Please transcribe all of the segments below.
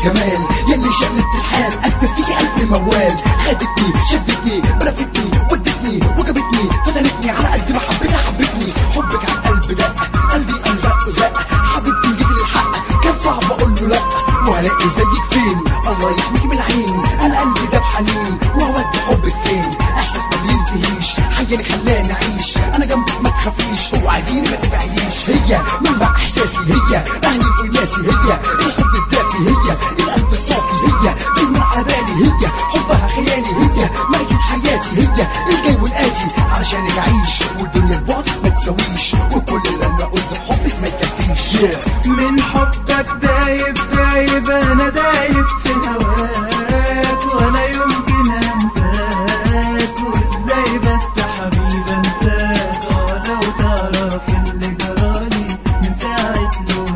جمال يلي شقلبت الحال اكتب فيكي الف موال خدتني شدتني بلفتني ودتني وجابتني فتنتني على قد ما حبيتها حبتني حبك على القلب دق قلبي قام زق وزق حبيبتي جيت للحق كان صعب اقول له لا وهلاقي زيك فين الله يحميك من العين انا قلبي ده بحنين وهودي حبك فين احساس ما بينتهيش حياني خلاني اعيش انا جنبك ما تخافيش اوعديني ما تبعديش هي منبع احساسي هي اهلي وناسي هي الحب الدافي هي القلب الصافي هي دايما على بالي هي حبها خيالي هي ملكة حياتي هي الجاي والاتي علشانك اعيش والدنيا البعد ما تساويش وكل اللي انا قلت حبك ما يكفيش yeah. من حبك دايب دايب انا دايب في هواك ولا يمكن انساك وازاي بس حبيبي انساك اه لو تعرف اللي جرالي من ساعة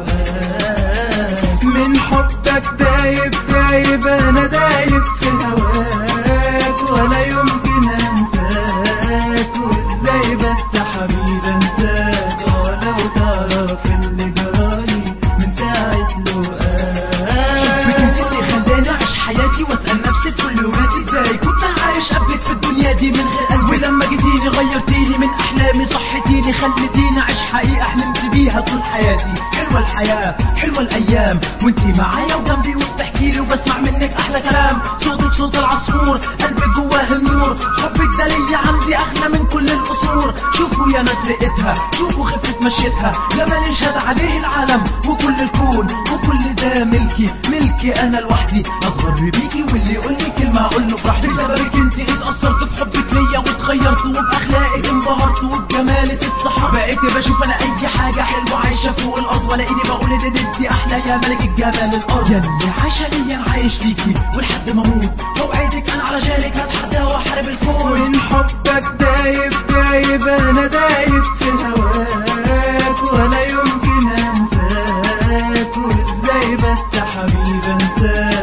لقاك من حبك دايب دايب انا دايب في هواك ولا يمكن انساك وازاي بس حبيبي انساك اه لو تعرف اللي جرالي من ساعة حبك انت لقاك اللي خلاني اعيش حياتي واسال نفسي في كل يوماتي ازاي كنت عايش قبلك في الدنيا دي من غير قلبي ولما جيتيني غيرتيني من احلامي صحتيني خلتيني اعيش حقيقه حلمت بيها طول حياتي حلوه الحياه حلوه الايام وانتي معايا وجنبي وبتحكي لي وبسمع منك احلى كلام صوتك صوت العصفور قلبك جواه النور حبك ده ليا عندي اغلى من كل القصور شوفوا يا ناس رقتها شوفوا خفة مشيتها جمال يشهد عليه العالم وكل الكون وكل ده ملكي ملكي انا لوحدي اتغر بيكي واللي يقول لي كلمه اقول له براحتي بسببك انت اتاثرت بحبك ليا واتغيرت وباخلاقك انبهرت وبجمالك اتسحرت بقيت بشوف انا اي حاجه حلوه عايشه فوق الارض ولاقيني بقول ان انت احلى يا ملك الجمال الارض يا اللي عايشه ليا انا عايش ليكي ولحد ما اموت اوعدك انا علشانك هتحدى واحارب الكون من حبك دايب دايب انا دايب في هواك ولا يمكن انساك وازاي بس حبيبي انساك